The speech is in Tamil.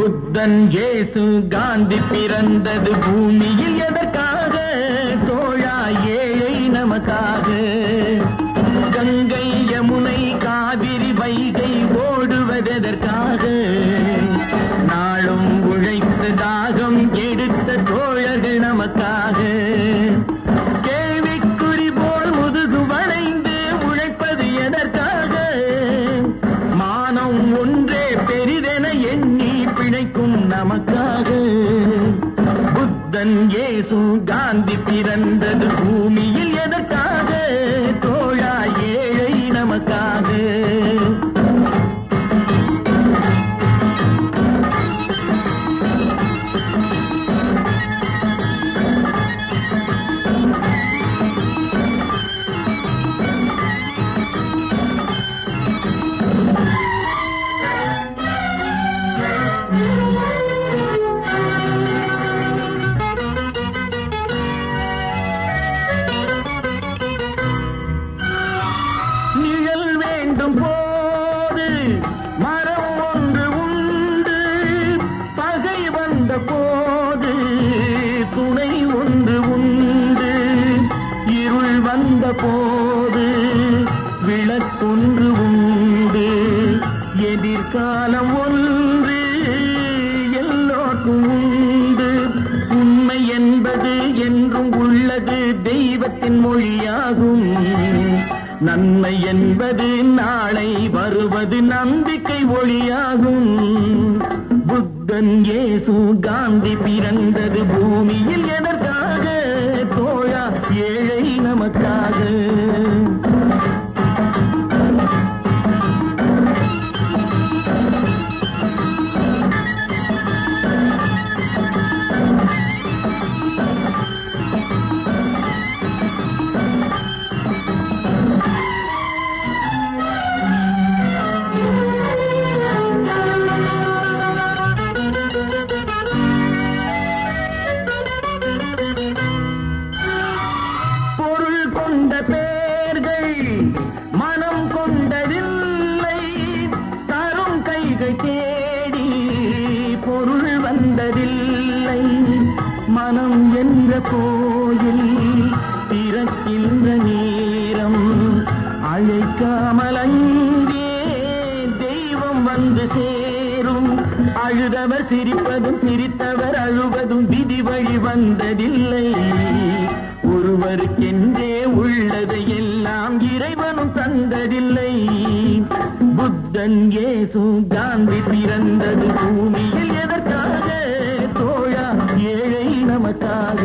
புத்தன் இயேசு காந்தி பிறந்தது பூமியில் எதற்காக தோழா ஏழை நமக்காக கங்கை யமுனை காவிரி வைகை ஓடுவதற்காக நாளும் உழைத்து தாகம் எடுத்த தோழர்கள் நமக்காக கேள்விக்குறி போல் முதுகு வளைந்து உழைப்பது எதற்காக மானம் ஒன்றே பெரிதென எண்ணி பிழைக்கும் நமக்காக புத்தன் இயேசு காந்தி பிறந்தது பூமியில் எதற்காக தோழா ஏழை நமக்காக நிழல் வேண்டும் போது மரம் ஒன்று உண்டு பகை வந்த போது துணை ஒன்று உண்டு இருள் வந்த போது விளக்கொன்று உண்டு எதிர்காலம் ஒன்று எல்லோருக்கும் உண்டு உண்மை என்பது என்றும் உள்ளது தெய்வத்தின் மொழியாகும் நன்மை என்பது நாளை வருவது நம்பிக்கை ஒளியாகும் புத்தன் இயேசு காந்தி பிறந்தது பூமியில் எதற்காக தோழா ஏழை நமக்காக பொருள் கொண்ட பேர்கள் மனம் கொண்டதில்லை தரும் கைகள் தேடி பொருள் வந்ததில்லை மனம் என்ற கோயில் திறக்கின்ற நேரம் அழைக்காமல் அங்கே தெய்வம் வந்து சேரும் அழுதவர் சிரிப்பதும் சிரித்தவர் அழுவதும் விதி வழி வந்ததில்லை ஒருவருக்கென்றே உள்ளதை எல்லாம் இறைவனும் தந்ததில்லை புத்தன் இயேசு காந்தி பிறந்தது பூமியில் எதற்காக தோழா ஏழை நமக்காக